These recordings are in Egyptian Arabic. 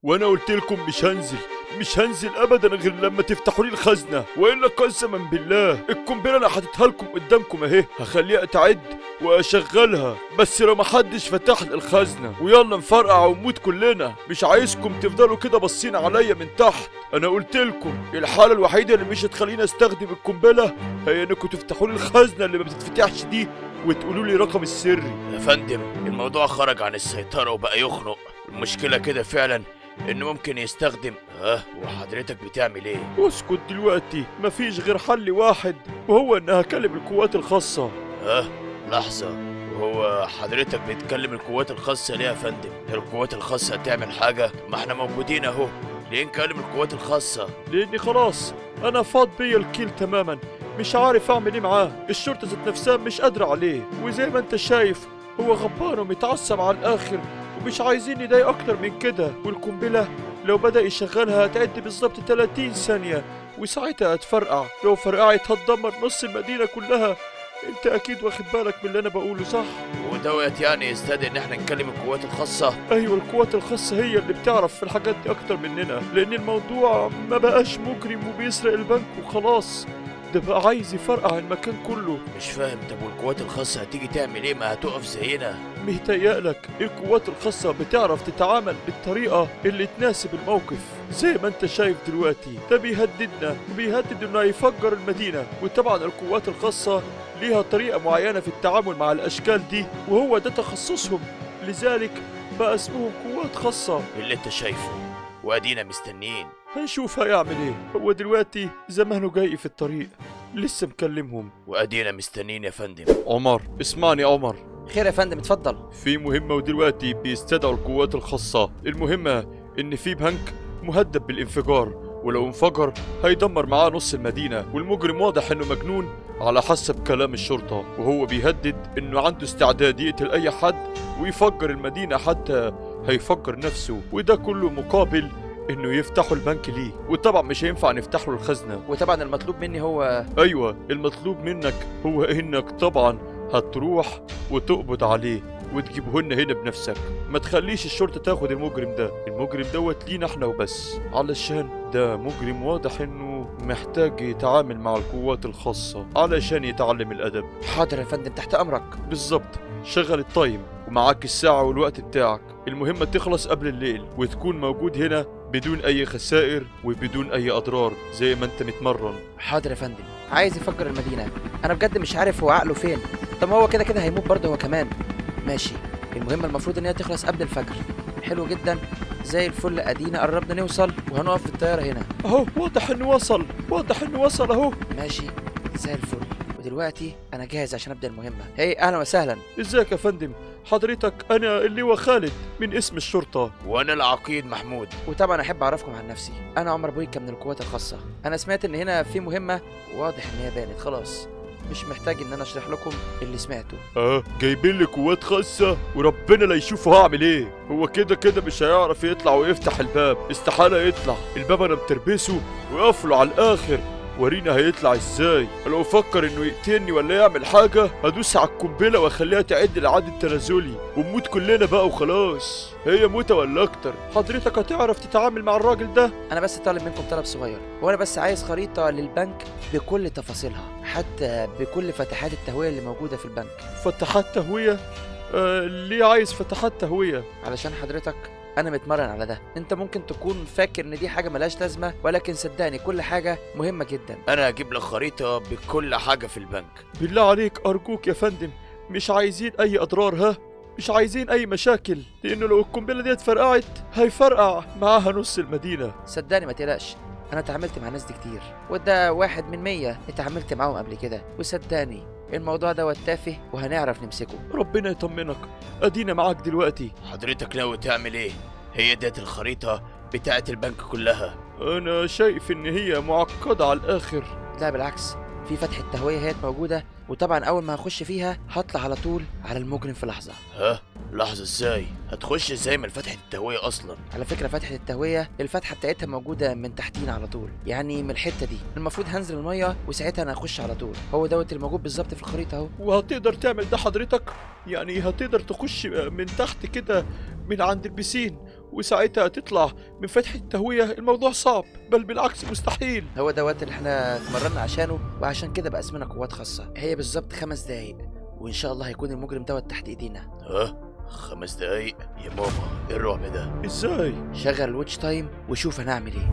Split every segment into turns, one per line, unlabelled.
وانا قلت لكم مش هنزل مش هنزل ابدا غير لما تفتحوا لي الخزنه والا قسما بالله القنبله انا حاططها لكم قدامكم اهي هخليها تعد واشغلها بس لو محدش فتح لي الخزنه ويلا نفرقع ونموت كلنا مش عايزكم تفضلوا كده باصين عليا من تحت انا قلت لكم الحاله الوحيده اللي مش هتخليني استخدم القنبله هي انكم تفتحوا لي الخزنه اللي ما بتتفتحش دي وتقولوا لي رقم السري
يا فندم الموضوع خرج عن السيطرة وبقى يخنق المشكلة كده فعلا انه ممكن يستخدم اه وحضرتك بتعمل ايه
اسكت دلوقتي مفيش غير حل واحد وهو ان هكلم القوات الخاصه
اه لحظة وهو حضرتك بتكلم القوات الخاصة ليه يا فندم القوات الخاصة هتعمل حاجة ما احنا موجودين اهو ليه نكلم القوات الخاصة
لاني خلاص انا فاض بيا الكيل تماما مش عارف اعمل ايه معاه الشرطه ذات نفسها مش قادره عليه وزي ما انت شايف هو غبان ومتعصب على الاخر ومش عايزين يضايق اكتر من كده والقنبله لو بدا يشغلها هتعد بالظبط 30 ثانيه وساعتها هتفرقع لو فرقعت هتدمر نص المدينه كلها انت اكيد واخد بالك من اللي انا بقوله صح
ودوت يعني يستدعي ان احنا نكلم القوات الخاصة
ايوه القوات الخاصة هي اللي بتعرف في الحاجات دي اكتر مننا لان الموضوع ما بقاش مجرم وبيسرق البنك وخلاص ده بقى عايز يفرقع المكان كله
مش فاهم طب والقوات الخاصة هتيجي تعمل ايه ما هتقف زينا
مهتيألك القوات الخاصة بتعرف تتعامل بالطريقة اللي تناسب الموقف زي ما انت شايف دلوقتي ده بيهددنا وبيهدد انه هيفجر المدينة وطبعا القوات الخاصة ليها طريقة معينة في التعامل مع الأشكال دي وهو ده تخصصهم لذلك بقى اسمهم قوات خاصة
اللي انت شايفه وادينا مستنيين
هنشوف هيعمل ايه هو دلوقتي زمانه جاي في الطريق لسه مكلمهم
وادينا مستنيين يا فندم
عمر اسمعني يا عمر
خير يا فندم اتفضل
في مهمة ودلوقتي بيستدعوا القوات الخاصة المهمة إن في بنك مهدد بالانفجار ولو انفجر هيدمر معاه نص المدينة والمجرم واضح إنه مجنون على حسب كلام الشرطة وهو بيهدد إنه عنده استعداد يقتل أي حد ويفجر المدينة حتى هيفجر نفسه وده كله مقابل إنه يفتحوا البنك ليه وطبعا مش هينفع نفتح له الخزنة
وطبعا المطلوب مني هو
ايوه المطلوب منك هو انك طبعا هتروح وتقبض عليه وتجيبه لنا هنا بنفسك ما تخليش الشرطه تاخد المجرم ده المجرم دوت لينا احنا وبس علشان ده مجرم واضح انه محتاج يتعامل مع القوات الخاصه علشان يتعلم الادب
حاضر يا فندم تحت امرك
بالظبط شغل التايم ومعاك الساعة والوقت بتاعك المهمة تخلص قبل الليل وتكون موجود هنا بدون أي خسائر وبدون أي أضرار زي ما أنت متمرن
حاضر يا فندم عايز يفجر المدينه انا بجد مش عارف هو عقله فين طب ما هو كده كده هيموت برضه هو كمان ماشي المهمه المفروض ان هي تخلص قبل الفجر حلو جدا زي الفل ادينا قربنا نوصل وهنقف في الطياره هنا
أهو واضح إنه وصل واضح إنه وصل أهو
ماشي زي الفل ودلوقتي انا جاهز عشان ابدا المهمه هي اهلا وسهلا
ازيك يا فندم حضرتك انا اللواء خالد من اسم الشرطه
وانا العقيد محمود
وطبعا احب اعرفكم عن نفسي انا عمر بويكا من القوات الخاصه انا سمعت ان هنا في مهمه واضح ان هي بانت خلاص مش محتاج ان انا اشرح لكم اللي سمعته
اه جايبين لي قوات خاصه وربنا لا يشوفه هعمل ايه هو كده كده مش هيعرف يطلع ويفتح الباب استحاله يطلع الباب انا متربسه وقفله على الاخر ورينا هيطلع ازاي لو فكر انه يقتلني ولا يعمل حاجه هدوس على القنبله واخليها تعد العد التنازلي ونموت كلنا بقى وخلاص هي موتة ولا اكتر حضرتك هتعرف تتعامل مع الراجل ده
انا بس طالب منكم طلب صغير وانا بس عايز خريطه للبنك بكل تفاصيلها حتى بكل فتحات التهويه اللي موجوده في البنك
فتحات تهويه آه ليه عايز فتحات تهويه
علشان حضرتك انا متمرن على ده انت ممكن تكون فاكر ان دي حاجه ملهاش لازمه ولكن صدقني كل حاجه مهمه جدا
انا هجيب لك خريطة بكل حاجة في البنك
بالله عليك أرجوك يا فندم مش عايزين أي أضرار ها مش عايزين أي مشاكل لأنه لو القنبلة دي اتفرقعت هيفرقع معاها نص المدينة
صدقني ما تقلقش انا اتعاملت مع ناس دي كتير وده واحد من مية اتعاملت معاهم قبل كده وصدقني الموضوع ده تافه وهنعرف نمسكه
ربنا يطمنك أدينا معاك دلوقتي
حضرتك ناوي تعمل ايه هي ديت الخريطة بتاعت البنك كلها
أنا شايف إن هي معقدة على الآخر
لا بالعكس في فتحة تهوية هي موجودة وطبعا أول ما هخش فيها هطلع على طول على المجرم في لحظة
ها لحظة ازاي هتخش ازاي من فتحة التهوية اصلا
على فكرة فتحة التهوية الفتحة بتاعتها موجودة من تحتينا على طول يعني من الحتة دي المفروض هنزل المية وساعتها أنا هخش على طول هو دوت الموجود بالظبط في الخريطة أهو
وهتقدر تعمل ده حضرتك يعني هتقدر تخش من تحت كده من عند البسين وساعتها تطلع من فتحة التهوية الموضوع صعب بل بالعكس مستحيل
هو دوت اللي احنا اتمرنا عشانه وعشان كده بقى اسمنا قوات خاصة هي بالظبط خمس دقايق وان شاء الله هيكون المجرم دوت تحت ايدينا
ها خمس دقايق يا ماما ايه الرعب ده
ازاي
شغل الواتش تايم وشوف هنعمل ايه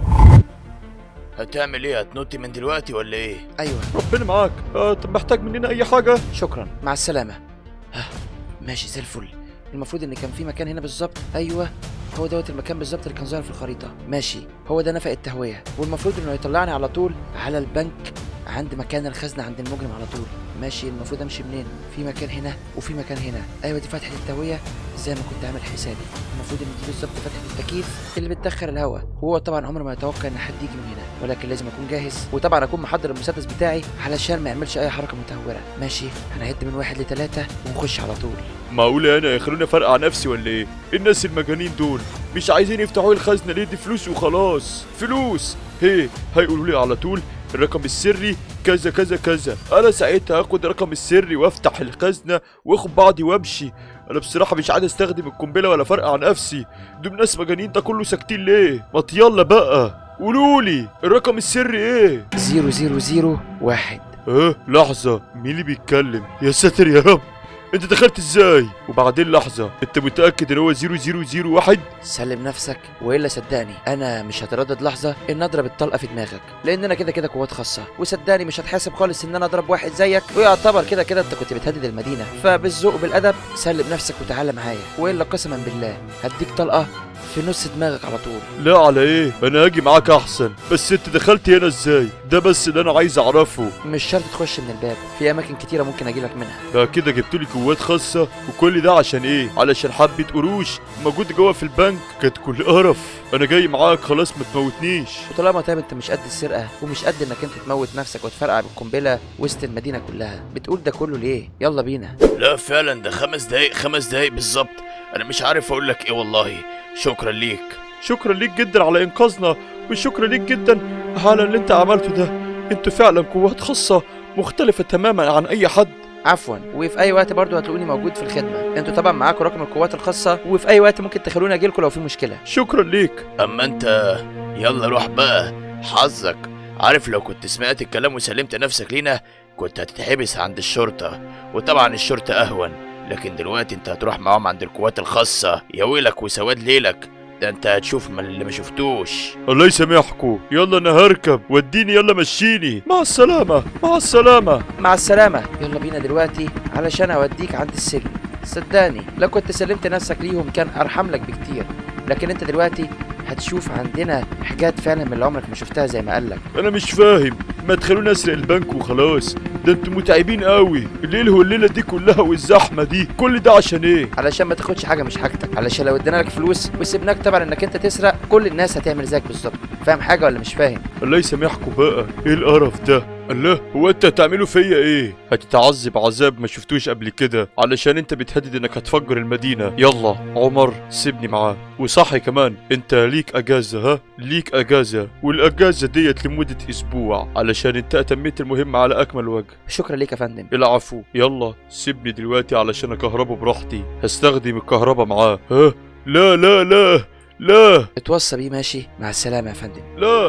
هتعمل ايه هتنطي من دلوقتي ولا ايه
ايوه
ربنا معاك آه طب محتاج مننا اي حاجة
شكرا مع السلامة ها ماشي زي الفل المفروض ان كان في مكان هنا بالظبط ايوه هو دوت المكان بالظبط اللي كان ظاهر في الخريطة ماشي هو ده نفق التهوية والمفروض انه يطلعني على طول على البنك عند مكان الخزنة عند المجرم على طول ماشي المفروض امشي منين في مكان هنا وفي مكان هنا ايوه دي فتحة التهوية زي ما كنت عامل حسابي المفروض ان دي بالظبط فتحة التكييف اللي بتدخل الهواء وهو طبعا عمره ما يتوقع ان حد يجي من هنا ولكن لازم اكون جاهز وطبعا اكون محضر المسدس بتاعي علشان ما يعملش اي حركة متهورة ماشي هنعد من واحد لتلاتة ونخش على طول
معقولة انا يخلوني افرقع نفسي ولا ايه الناس المجانين دول مش عايزين يفتحوا لي الخزنة ليه دي فلوس وخلاص فلوس هي هيقولوا لي على طول الرقم السري كذا كذا كذا انا ساعتها هاخد الرقم السري وافتح الخزنة واخد بعضي وامشي انا بصراحة مش عايز استخدم القنبلة ولا فرقع نفسي دول ناس مجانين ده كله ساكتين ليه ما يلا بقى قولولي الرقم السري ايه
زيرو زيرو زيرو واحد
اه لحظة مين اللي بيتكلم يا ساتر يا رب انت دخلت ازاي وبعدين لحظة انت متأكد ان هو 0001
سلم نفسك والا صدقني انا مش هتردد لحظه ان اضرب الطلقه في دماغك لان انا كده كده قوات خاصه وصدقني مش هتحاسب خالص ان انا اضرب واحد زيك ويعتبر كده كده انت كنت بتهدد المدينه فبالذوق وبالادب سلم نفسك وتعالى معايا والا قسما بالله هديك طلقه في نص دماغك على طول
لا على ايه انا هاجي معاك احسن بس انت دخلت هنا ازاي ده بس اللي انا عايز اعرفه
مش شرط تخش من الباب في اماكن كتيره ممكن اجيلك منها
بقى كده جبتولي قوات خاصة وكل ده عشان ايه علشان حبة قروش موجودة جوه في البنك كانت كل قرف انا جاي معاك خلاص ما تموتنيش
وطالما طيب انت مش قد السرقه ومش قد انك انت تموت نفسك وتفرقع بالقنبله وسط المدينه كلها بتقول ده كله ليه يلا بينا
لا فعلا ده خمس دقايق خمس دقايق بالظبط انا مش عارف اقول لك ايه والله شكرا ليك
شكرا ليك جدا على انقاذنا وشكرا ليك جدا على اللي انت عملته ده انتوا فعلا قوات خاصة مختلفة تماما عن اي حد
عفوا وفي اي وقت برضو هتلاقوني موجود في الخدمه انتوا طبعا معاكم رقم القوات الخاصه وفي اي وقت ممكن تخلوني اجيلكم لو في مشكله
شكرا ليك
اما انت يلا روح بقى حظك عارف لو كنت سمعت الكلام وسلمت نفسك لينا كنت هتتحبس عند الشرطة وطبعا الشرطة اهون لكن دلوقتي انت هتروح معاهم عند القوات الخاصة يا ويلك وسواد ليلك ده انت هتشوف من اللي ما شفتوش
الله يسامحكم يلا انا هركب وديني يلا مشيني مع السلامة مع السلامة
مع السلامه يلا بينا دلوقتي علشان اوديك عند السجن صدقني لو كنت سلمت نفسك ليهم كان ارحم لك بكتير لكن انت دلوقتي هتشوف عندنا حاجات فعلا من اللي عمرك ما شفتها زي ما قالك
انا مش فاهم ما تخلوني اسرق البنك وخلاص ده انتوا متعبين قوي الليل والليلة دي كلها والزحمة دي كل ده عشان ايه
علشان ما تاخدش حاجه مش حاجتك علشان لو ادينا لك فلوس وسيبناك طبعا انك انت تسرق كل الناس هتعمل زيك بالظبط فاهم حاجه ولا مش فاهم
الله يسامحكم بقى ايه القرف ده الله هو انت هتعملوا فيا ايه هتتعذب عذاب ما شفتوش قبل كده علشان انت بتهدد انك هتفجر المدينة يلا عمر سيبني معاه وصحي كمان انت ليك اجازة ها ليك اجازة والاجازة ديت لمدة اسبوع علشان انت اتميت المهمة على اكمل وجه
شكرا ليك يا فندم
العفو يلا سيبني دلوقتي علشان اكهربه براحتي هستخدم الكهرباء معاه ها لا لا لا لا
اتوصى بيه ماشي مع السلامه يا فندم
لا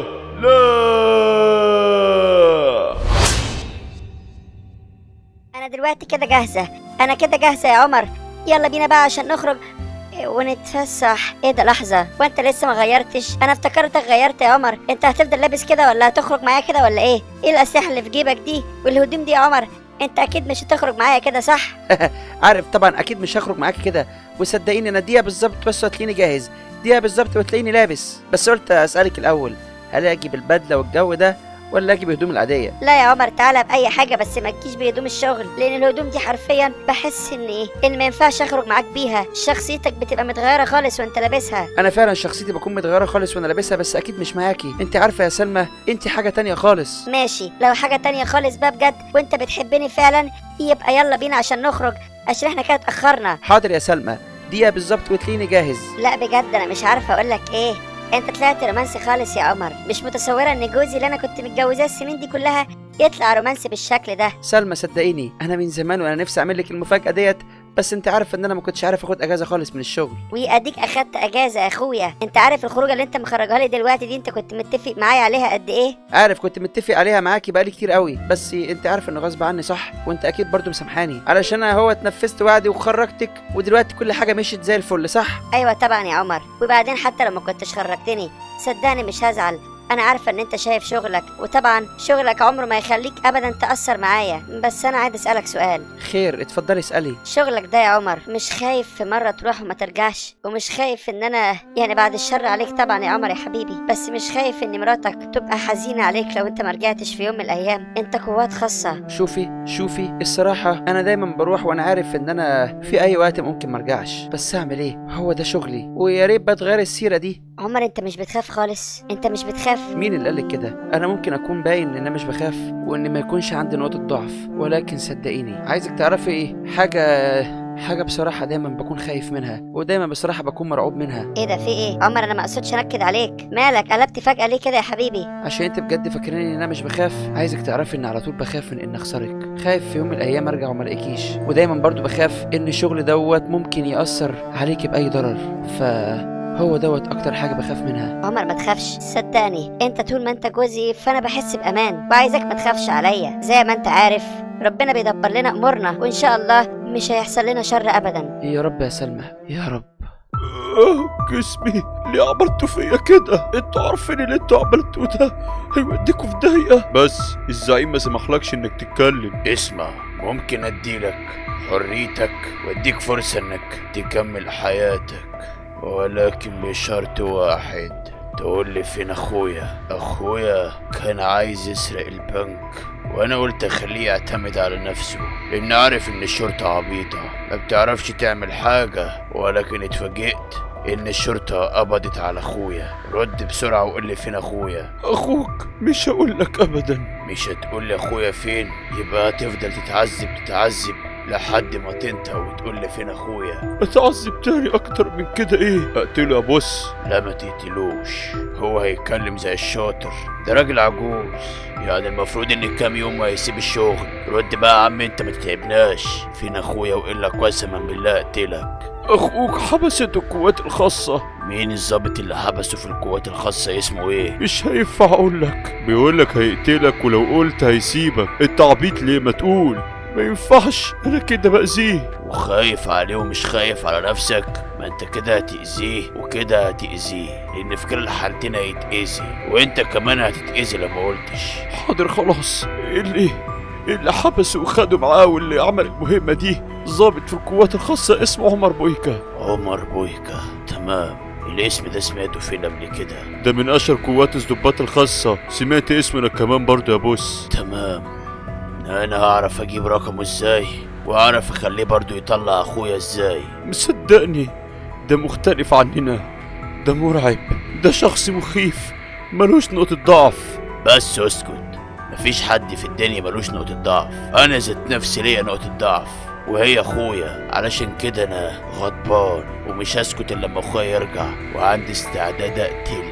لا
انا دلوقتي كده جاهزه انا كده جاهزه يا عمر يلا بينا بقى عشان نخرج ونتفسح ايه ده لحظه وانت لسه ما غيرتش انا افتكرتك غيرت يا عمر انت هتفضل لابس كده ولا هتخرج معايا كده ولا ايه ايه الاسلحه اللي في جيبك دي والهدوم دي يا عمر انت اكيد مش هتخرج معايا كده صح
عارف طبعا اكيد مش هخرج معاك كده وصدقيني انا دقيقه بالظبط بس هتلاقيني جاهز دقيقه بالظبط وتلاقيني لابس بس قلت اسالك الاول هل اجي بالبدله والجو ده ولا اجي بهدوم العاديه
لا يا عمر تعالى باي حاجه بس ما تجيش بهدوم الشغل لان الهدوم دي حرفيا بحس ان ايه ان ما ينفعش اخرج معاك بيها شخصيتك بتبقى متغيره خالص وانت لابسها
انا فعلا شخصيتي بكون متغيره خالص وانا لابسها بس اكيد مش معاكي انت عارفه يا سلمى انت حاجه تانية خالص
ماشي لو حاجه تانية خالص بقى بجد وانت بتحبني فعلا يبقى يلا بينا عشان نخرج عشان احنا كده اتاخرنا
حاضر يا سلمى دقيقه بالظبط وتلاقيني جاهز
لا بجد انا مش عارفه اقول لك ايه انت طلعت رومانسي خالص يا عمر مش متصوره ان جوزي اللي انا كنت متجوزاه السنين دي كلها يطلع رومانسي بالشكل ده
سلمى صدقيني انا من زمان وانا نفسي اعمل لك المفاجاه ديت بس انت عارف ان انا ما كنتش عارف اخد اجازه خالص من الشغل
واديك اخدت اجازه يا اخويا انت عارف الخروجه اللي انت مخرجها لي دلوقتي دي انت كنت متفق معايا عليها قد ايه
عارف كنت متفق عليها معاكي بقالي كتير قوي بس انت عارف انه غصب عني صح وانت اكيد برضو مسامحاني علشان انا هو اتنفذت وعدي وخرجتك ودلوقتي كل حاجه مشيت زي الفل صح
ايوه طبعا يا عمر وبعدين حتى لو ما كنتش خرجتني صدقني مش هزعل انا عارفه ان انت شايف شغلك وطبعا شغلك عمره ما يخليك ابدا تاثر معايا بس انا عايز اسالك سؤال
خير اتفضلي اسالي
شغلك ده يا عمر مش خايف في مرة تروح وما ترجعش ومش خايف ان انا يعني بعد الشر عليك طبعا يا عمر يا حبيبي بس مش خايف ان مراتك تبقى حزينة عليك لو انت ما رجعتش في يوم من الايام انت قوات خاصة
شوفي شوفي الصراحة أنا دايما بروح وأنا عارف إن أنا في أي وقت ممكن مرجعش بس أعمل إيه هو ده شغلي ويا ريت بتغير السيرة دي
عمر انت مش بتخاف خالص انت مش بتخاف
مين اللي قالك كده أنا ممكن أكون باين إن أنا مش بخاف وإن ما يكونش عندي نقطة ضعف ولكن صدقيني عايزك تعرفي إيه حاجة حاجة بصراحة دايما بكون خايف منها ودايما بصراحة بكون مرعوب منها
ايه ده في ايه عمر انا ما اقصدش انكد عليك مالك قلبت فجأة ليه كده يا حبيبي
عشان انت بجد فاكرين ان انا مش بخاف عايزك تعرفي ان على طول بخاف من ان اخسرك خايف في يوم من الايام ارجع وما الاقيكيش ودايما برضو بخاف ان الشغل دوت ممكن ياثر عليكي باي ضرر فهو دوت اكتر حاجه بخاف منها
عمر ما تخافش صدقني انت طول ما انت جوزي فانا بحس بامان وعايزك ما تخافش عليا زي ما انت عارف ربنا بيدبر لنا امورنا وان شاء الله مش هيحصل لنا شر ابدا
يا رب يا سلمى يا رب
آه، جسمي ليه عملتوا فيا كده انتوا عارفين اللي انتوا عملتوه ده هيوديكوا في داهية بس الزعيم ما سمحلكش انك تتكلم
اسمع ممكن اديلك حريتك واديك فرصة انك تكمل حياتك ولكن بشرط واحد تقول لي فين اخويا اخويا كان عايز يسرق البنك وانا قلت اخليه يعتمد على نفسه لان عارف ان الشرطة عبيطة ما بتعرفش تعمل حاجة ولكن اتفاجئت ان الشرطة قبضت على اخويا رد بسرعة وقول لي فين اخويا
اخوك مش هقول لك ابدا
مش هتقول لي اخويا فين يبقى هتفضل تتعذب تتعذب لحد ما تنتهي وتقول لي فين اخويا
اتعذب تاني اكتر من كده ايه اقتله يا بص
لا ما تقتلوش هو هيتكلم زي الشاطر ده راجل عجوز يعني المفروض ان كام يوم وهيسيب الشغل رد بقى يا عم انت ما تتعبناش فين اخويا والا قسما بالله اقتلك
اخوك حبست القوات الخاصة
مين الظابط اللي حبسه في القوات الخاصة اسمه ايه
مش هينفع اقول لك بيقول لك هيقتلك ولو قلت هيسيبك انت عبيط ليه ما تقول ما ينفعش انا كده باذيه
وخايف عليه ومش خايف على نفسك ما انت كده هتأذيه وكده هتأذيه لان في كلا الحالتين هيتأذي وانت كمان هتتأذي لو ما قلتش
حاضر خلاص اللي اللي حبسه وخده معاه واللي عمل المهمة دي ضابط في القوات الخاصة اسمه عمر بويكا
عمر بويكا تمام الاسم ده سمعته فين قبل كده
ده من اشهر قوات الضباط الخاصة سمعت اسمه انا كمان برضه يا بوس
تمام انا هعرف اجيب رقمه ازاي واعرف اخليه برضو يطلع اخويا ازاي
مصدقني ده مختلف عننا ده مرعب ده شخص مخيف ملوش نقطة ضعف
بس اسكت مفيش حد في الدنيا ملوش نقطة ضعف انا ذات نفسي ليا نقطة ضعف وهي اخويا علشان كده انا غضبان ومش هسكت الا لما اخويا يرجع وعندي استعداد اقتل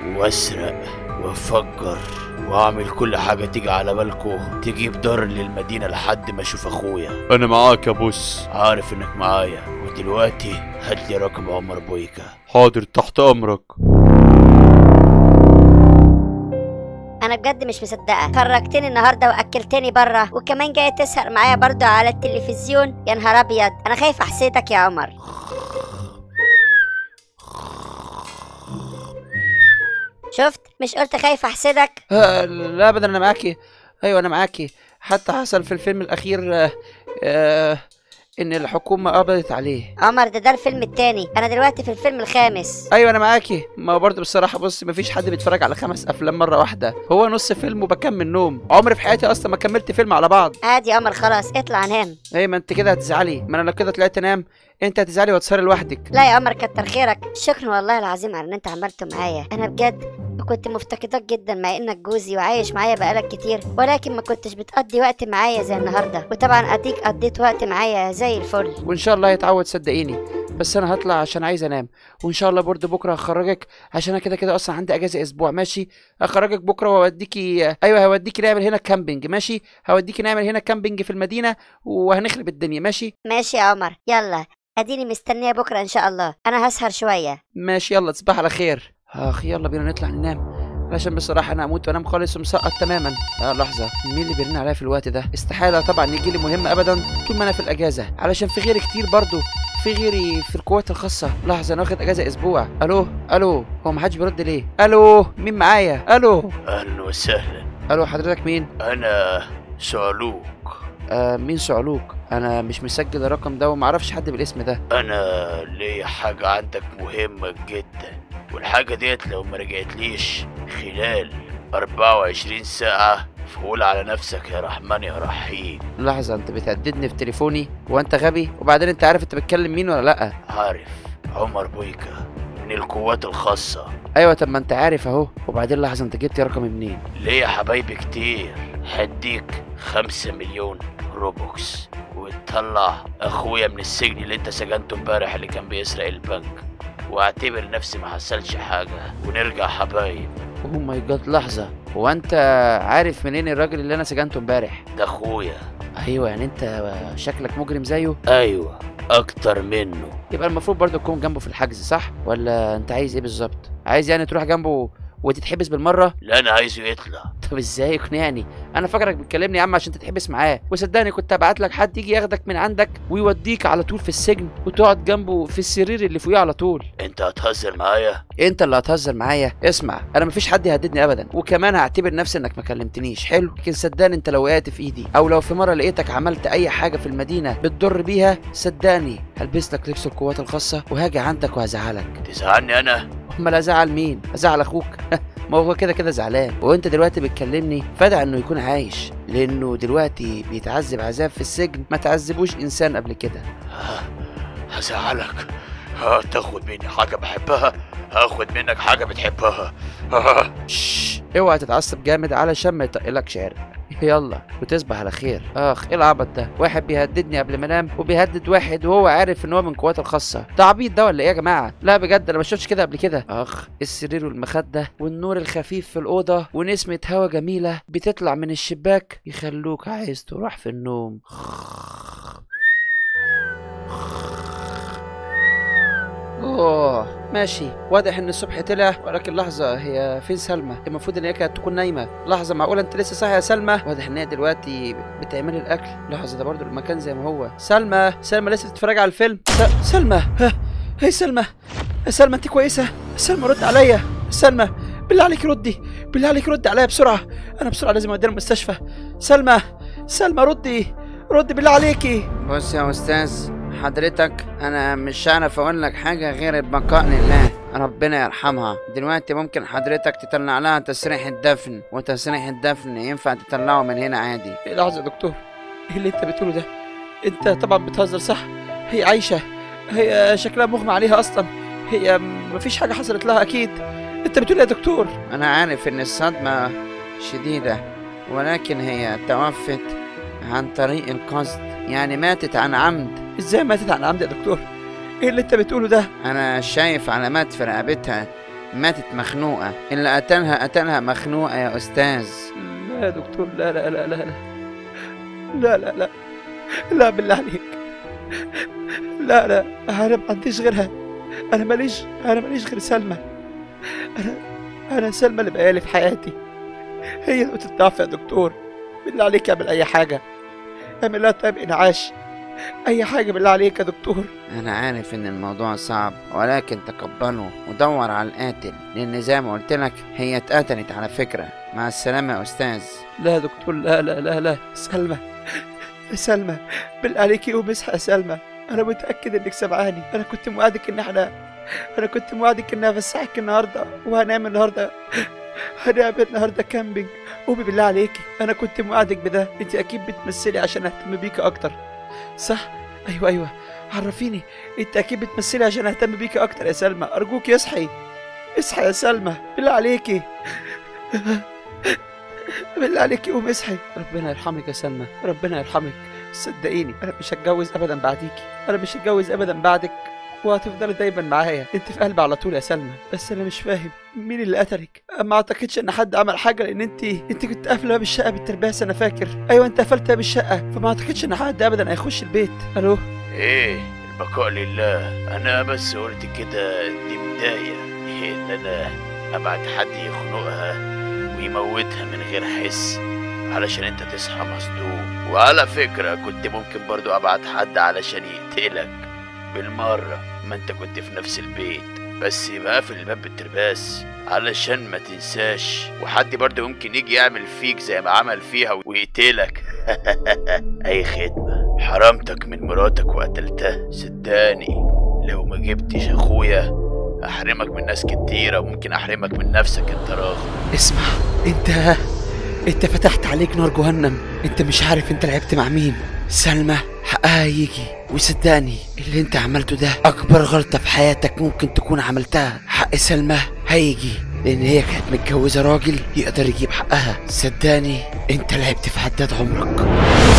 واسرق وافجر واعمل كل حاجة تيجي على بالكو تجيب ضرر للمدينة لحد ما اشوف اخويا
انا معاك يا بوس
عارف انك معايا ودلوقتي هات لي رقم عمر بويكا
حاضر تحت امرك
انا بجد مش مصدقه خرجتني النهارده واكلتني بره وكمان جاي تسهر معايا برضه على التلفزيون يا نهار ابيض انا خايف احسدك يا عمر شفت مش قلت خايف احسدك
آه لا ابدا انا معاكي ايوه انا معاكي حتى حصل في الفيلم الاخير آه آه ان الحكومه قبضت عليه
عمر ده ده الفيلم التاني انا دلوقتي في الفيلم الخامس
ايوه انا معاكي ما هو برضه بصراحه بص مفيش حد بيتفرج على خمس افلام مره واحده هو نص فيلم وبكمل نوم عمري في حياتي اصلا ما كملت فيلم على بعض
عادي يا عمر خلاص اطلع نام
ايه ما انت كده هتزعلي ما انا لو كده طلعت انام انت هتزعلي وتسهري لوحدك
لا يا عمر كتر خيرك شكرا والله العظيم على ان انت عملته معايا انا بجد وكنت مفتقداك جدا مع انك جوزي وعايش معايا بقالك كتير ولكن ما كنتش بتقضي وقت معايا زي النهارده وطبعا اديك قضيت وقت معايا زي الفل
وان شاء الله يتعود صدقيني بس انا هطلع عشان عايز انام وان شاء الله برضه بكره هخرجك عشان انا كده كده اصلا عندي اجازه اسبوع ماشي هخرجك بكره واوديكي ايوه هوديكي نعمل هنا كامبينج ماشي هوديكي نعمل هنا كامبينج في المدينه وهنخرب الدنيا ماشي
ماشي يا عمر يلا اديني مستنيه بكره ان شاء الله انا هسهر شويه
ماشي يلا تصبح على خير اخ يلا بينا نطلع ننام علشان بصراحة أنا أموت وأنام خالص ومسقط تماما آه لحظة مين اللي بيرن عليا في الوقت ده استحالة طبعا يجي لي مهم أبدا طول ما أنا في الأجازة علشان في غيري كتير برضو في غيري في القوات الخاصة لحظة أنا واخد أجازة أسبوع ألو ألو هو محدش بيرد ليه ألو مين معايا ألو
اهلا وسهلا
ألو حضرتك مين
انا سالوك
آه مين سعلوك أنا مش مسجل الرقم ده ومعرفش حد بالاسم ده
انا ليا حاجة عندك مهمة جدا والحاجة ديت لو ما رجعتليش خلال 24 ساعة فقول على نفسك يا رحمن يا رحيم
لحظة أنت بتهددني في تليفوني وأنت غبي وبعدين أنت عارف أنت بتكلم مين ولا لأ
عارف عمر بويكا من القوات الخاصة
أيوة طب ما أنت عارف أهو وبعدين لحظة أنت جبت رقمي منين
ليا حبايبي كتير هديك خمسة مليون روبوكس وتطلع اخويا من السجن اللي انت سجنته امبارح اللي كان بيسرق البنك واعتبر نفسي ما حصلش حاجة ونرجع حبايب
اوه ماي جاد لحظة هو انت عارف منين الراجل اللي انا سجنته امبارح
ده اخويا
ايوه يعني انت شكلك مجرم زيه
ايوه اكتر منه
يبقى المفروض برضه تكون جنبه في الحجز صح ولا انت عايز ايه بالظبط عايز يعني تروح جنبه وتتحبس بالمره
لا انا عايزه يطلع
طب ازاي اقنعني انا فاكرك بتكلمني يا عم عشان تتحبس معاه وصدقني كنت ابعت لك حد يجي ياخدك من عندك ويوديك على طول في السجن وتقعد جنبه في السرير اللي فوقيه على طول
انت هتهزر معايا
انت اللي هتهزر معايا اسمع انا مفيش حد يهددني ابدا وكمان هعتبر نفسي انك ما كلمتنيش حلو لكن صدقني انت لو وقعت في ايدي او لو في مره لقيتك عملت اي حاجه في المدينه بتضر بيها صدقني هلبس لك لبس القوات الخاصه وهاجي عندك وهزعلك
تزعلني انا
امال ازعل مين ازعل اخوك ما هو كده كده زعلان وانت دلوقتي بتكلمني فدع انه يكون عايش لانه دلوقتي بيتعذب عذاب في السجن ما تعذبوش انسان قبل كده
هزعلك هتاخد مني حاجة بحبها هاخد منك حاجة بتحبها ها.
شش اوعى تتعصب جامد علشان ما يطقلكش عرق يلا وتصبح على خير اخ ايه العبط ده واحد بيهددني قبل ما انام وبيهدد واحد وهو عارف ان هو من قوات الخاصه ده عبيط ده ولا ايه يا جماعه لا بجد انا ما شفتش كده قبل كده اخ السرير والمخده والنور الخفيف في الاوضه ونسمه هوا جميله بتطلع من الشباك يخلوك عايز تروح في النوم اوه ماشي واضح ان الصبح طلع ولكن لحظه هي فين سلمى المفروض ان هي كانت تكون نايمه لحظه معقوله انت لسه صاحيه يا سلمى واضح ان هي دلوقتي بتعمل الاكل لحظه ده برضو المكان زي ما هو سلمى سلمى لسه بتتفرج على الفيلم س... سلمى ها هي سلمى سلمى انت كويسه سلمى رد عليا سلمى بالله عليك ردي بالله عليك ردي عليا بسرعه انا بسرعه لازم اوديها المستشفى سلمى سلمى ردي ردي بالله عليكي بص يا استاذ حضرتك انا مش هعرف اقول لك حاجه غير البقاء لله ربنا يرحمها دلوقتي ممكن حضرتك تطلع لها تسريح الدفن وتسريح الدفن ينفع تطلعه من هنا عادي لحظه يا دكتور ايه اللي انت بتقوله ده انت طبعا بتهزر صح هي عايشه هي شكلها مغمى عليها اصلا هي مفيش حاجه حصلت لها اكيد انت بتقول إيه يا دكتور انا عارف ان الصدمه شديده ولكن هي توفت عن طريق القصد يعني ماتت عن عمد ازاي ماتت عن عمد يا دكتور ايه اللي انت بتقوله ده انا شايف علامات في رقبتها ماتت مخنوقه اللي قتلها قتلها مخنوقه يا استاذ لا يا دكتور لا لا لا لا لا لا لا لا لا بالله عليك لا لا انا ما عنديش غيرها انا ماليش انا ماليش غير سلمى انا انا سلمى اللي بقالي في حياتي هي نقطة ضعف يا دكتور بالله عليك اعمل اي حاجة اعمل لها طيب انعاش اي حاجة بالله عليك يا دكتور انا عارف ان الموضوع صعب ولكن تقبله ودور على القاتل لان زي ما قلت لك هي اتقتلت على فكرة مع السلامة يا استاذ لا يا دكتور لا لا لا لا سلمى يا سلمى بالله عليك قوم اصحى يا سلمى انا متاكد انك سامعاني انا كنت موعدك ان احنا انا كنت موعدك ان افسحك النهارده وهنعمل النهارده هنعمل النهارده كامبينج قومي بالله عليكي انا كنت موعدك بده انت اكيد بتمثلي عشان اهتم بيكي اكتر صح ايوه ايوه عرفيني انت اكيد بتمثلي عشان اهتم بيكي اكتر يا سلمى ارجوك اصحي اصحى يا سلمى بالله عليكي بالله عليكي قوم اصحي ربنا يرحمك يا سلمى ربنا يرحمك صدقيني انا مش هتجوز ابدا بعديكي انا مش هتجوز ابدا بعدك وهتفضلي دايما معايا انت في قلبي على طول يا سلمى بس انا مش فاهم مين اللي قتلك ما اعتقدش ان حد عمل حاجه لان انت انت كنت قافله باب الشقه بالترباس انا فاكر ايوه انت قفلت باب الشقه فما اعتقدش ان حد ابدا هيخش البيت الو
ايه البقاء لله انا بس قلت كده دي بداية ان انا ابعت حد يخنقها ويموتها من غير حس علشان انت تصحى مصدوم وعلى فكرة كنت ممكن برضو ابعت حد علشان يقتلك بالمرة ما انت كنت في نفس البيت بس يبقى قافل الباب بالترباس علشان ما تنساش وحد برضو ممكن يجي يعمل فيك زي ما عمل فيها ويقتلك اي خدمة حرمتك من مراتك وقتلتها صدقني لو ما جبتش اخويا احرمك من ناس كتيرة وممكن احرمك من نفسك انت راغب
اسمع انت انت فتحت عليك نار جهنم انت مش عارف انت لعبت مع مين سلمى حقها يجي وصدقني اللي انت عملته ده اكبر غلطة في حياتك ممكن تكون عملتها حق سلمى هيجي لان هي كانت متجوزة راجل يقدر يجيب حقها صدقني انت لعبت في حداد عمرك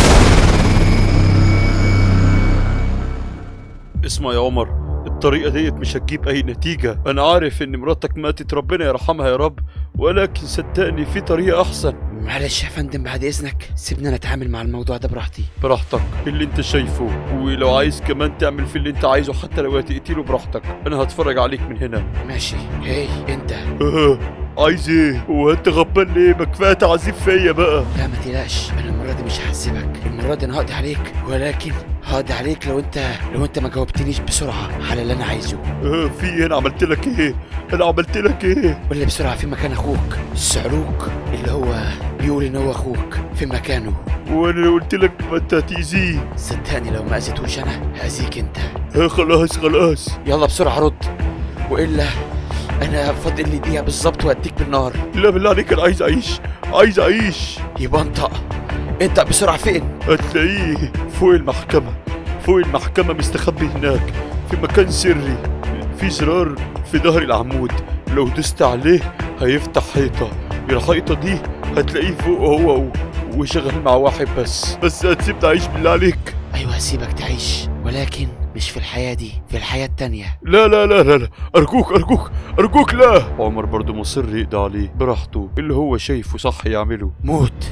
اسمع يا عمر الطريقة ديت مش هتجيب أي نتيجة أنا عارف إن مراتك ماتت ربنا يرحمها يا رب ولكن صدقني في طريقة أحسن
معلش يا فندم بعد اذنك سيبنا نتعامل مع الموضوع ده براحتي
براحتك اللي انت شايفه ولو عايز كمان تعمل في اللي انت عايزه حتى لو هتقتله براحتك انا هتفرج عليك من هنا
ماشي هي انت
اه عايز ايه هو انت غبان ليه ما كفايه تعذيب فيا بقى
لا ما تقلقش انا المره دي مش هعذبك المره دي انا هقضي عليك ولكن هقضي عليك لو انت لو انت ما جاوبتنيش بسرعه على اللي انا عايزه
اه في ايه انا عملت لك ايه انا عملت لك ايه
قول لي بسرعه في مكان اخوك الصعلوك اللي هو بيقول ان هو اخوك في مكانه
وانا لو قلت لك ما انت هتأذيه
صدقني لو ما اذيتوش انا هاذيك انت
اه خلاص خلاص
يلا بسرعه رد والا انا فاضل لي دقيقه بالظبط واديك بالنار
لا بالله عليك انا عايز اعيش عايز اعيش
يبقى انطق انطق بسرعه فين
هتلاقيه فوق المحكمة فوق المحكمة مستخبي هناك في مكان سري في زرار في ظهر العمود لو دست عليه هيفتح حيطة الحيطة دي هتلاقيه فوق هو و- وشغال مع واحد بس بس هتسيبني أعيش بالله عليك
ايوه هسيبك تعيش ولكن مش في الحياه دي في الحياه التانيه
لا لا لا لا لا أرجوك أرجوك أرجوك لا عمر برضو مصر يقضي عليه براحته اللي هو شايفه صح يعمله
موت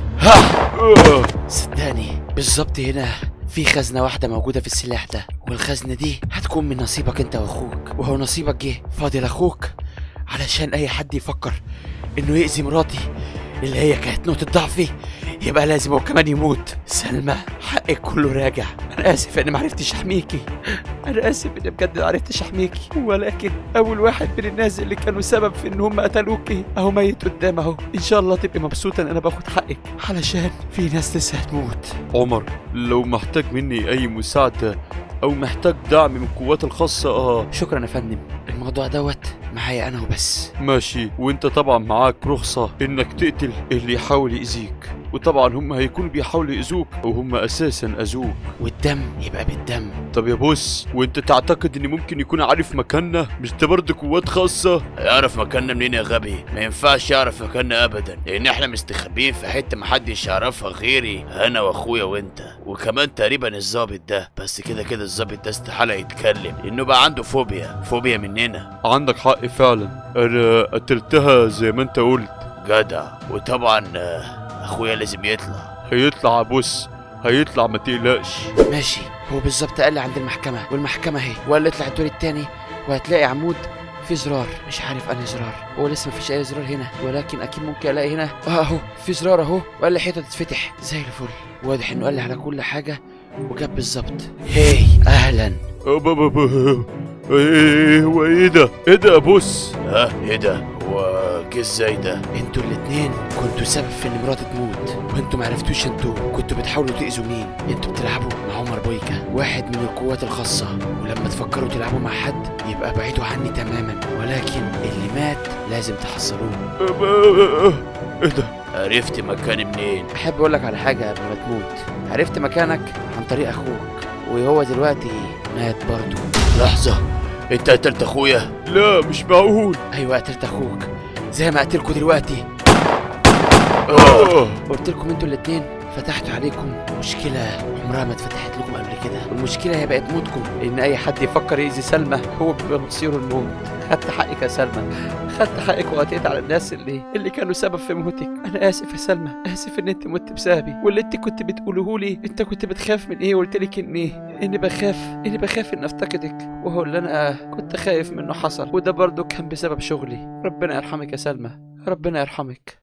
آه.
صدقني بالظبط هنا في خزنة واحدة موجودة في السلاح ده والخزنة دي هتكون من نصيبك انت واخوك وهو نصيبك جه فاضل اخوك علشان اي حد يفكر انه يأذي مراتي اللي هي كانت نقطة ضعفي يبقى لازم هو كمان يموت سلمى حقك كله راجع انا اسف اني معرفتش احميكي انا اسف اني بجد معرفتش احميكي ولكن اول واحد من الناس اللي كانوا سبب في ان هم قتلوكي اهو ميت قدام اهو ان شاء الله تبقي مبسوطه ان انا باخد حقك علشان في ناس لسه هتموت
عمر لو محتاج مني أي مساعدة أو محتاج دعم من القوات الخاصة آه
شكرا يا فندم الموضوع دوت معايا انا وبس
ماشي وانت طبعا معاك رخصة انك تقتل اللي يحاول يأذيك وطبعا هم هيكونوا بيحاولوا يأذوك وهم اساسا اذوك
والدم يبقى بالدم
طب يا بص وانت تعتقد ان ممكن يكون عارف مكاننا مش ده برضه قوات خاصة
يعرف مكاننا منين يا غبي ما ينفعش يعرف مكاننا ابدا لان احنا مستخبيين في حته محدش يعرفها غيري انا واخويا وانت وكمان تقريبا الظابط ده بس كده كده الظابط ده استحاله يتكلم لانه بقى عنده فوبيا فوبيا مننا
عندك حق فعلا انا قتلتها زي ما انت قلت
جدع وطبعا آه، اخويا لازم يطلع
هيطلع بص هيطلع ما تقلقش
ماشي هو بالظبط قال لي عند المحكمه والمحكمه اهي وقال لي اطلع الدور التاني وهتلاقي عمود في زرار مش عارف انهي زرار هو لسه مفيش اي زرار هنا ولكن اكيد ممكن الاقي هنا اه اهو في زرار اهو وقال لي حيطه تتفتح زي الفل واضح انه قال لي على كل حاجه وجاب بالظبط هاي اهلا
أب- أب- أب- ايه هو ايه ده ايه ده يا بص
ها ايه ده هو جه ازاي ده
انتوا الاتنين كنتوا سبب في ان مراتي تموت وانتوا معرفتوش انتوا كنتوا بتحاولوا تأذوا مين انتوا بتلعبوا مع عمر بويكا واحد من القوات الخاصة ولما تفكروا تلعبوا مع حد يبقى بعيدوا عني تماما ولكن اللي مات لازم تحصلوه
أب- أب- ايه ده
عرفت مكاني منين
احب اقول لك على حاجة قبل ما تموت عرفت مكانك عن طريق اخوك وهو دلوقتي مات برضه
لحظه انت قتلت اخويا
لا مش معقول
ايوه قتلت اخوك زي ما قتلكوا دلوقتي
آه.
قلت لكم انتوا الاتنين فتحت عليكم مشكلة عمرها ما اتفتحت لكم قبل كده والمشكلة هي بقت موتكم ان اي حد يفكر يأذي سلمى هو بيبقى مصيره الموت خدت حقك يا سلمى خدت حقك وقتيت على الناس اللي اللي كانوا سبب في موتك انا اسف يا سلمى اسف ان انت مت بسببي واللي انت كنت بتقوله لي انت كنت بتخاف من ايه قلت لك اني اني بخاف اني بخاف ان افتقدك وهو اللي انا كنت خايف منه حصل وده برضه كان بسبب شغلي ربنا يرحمك يا سلمى ربنا يرحمك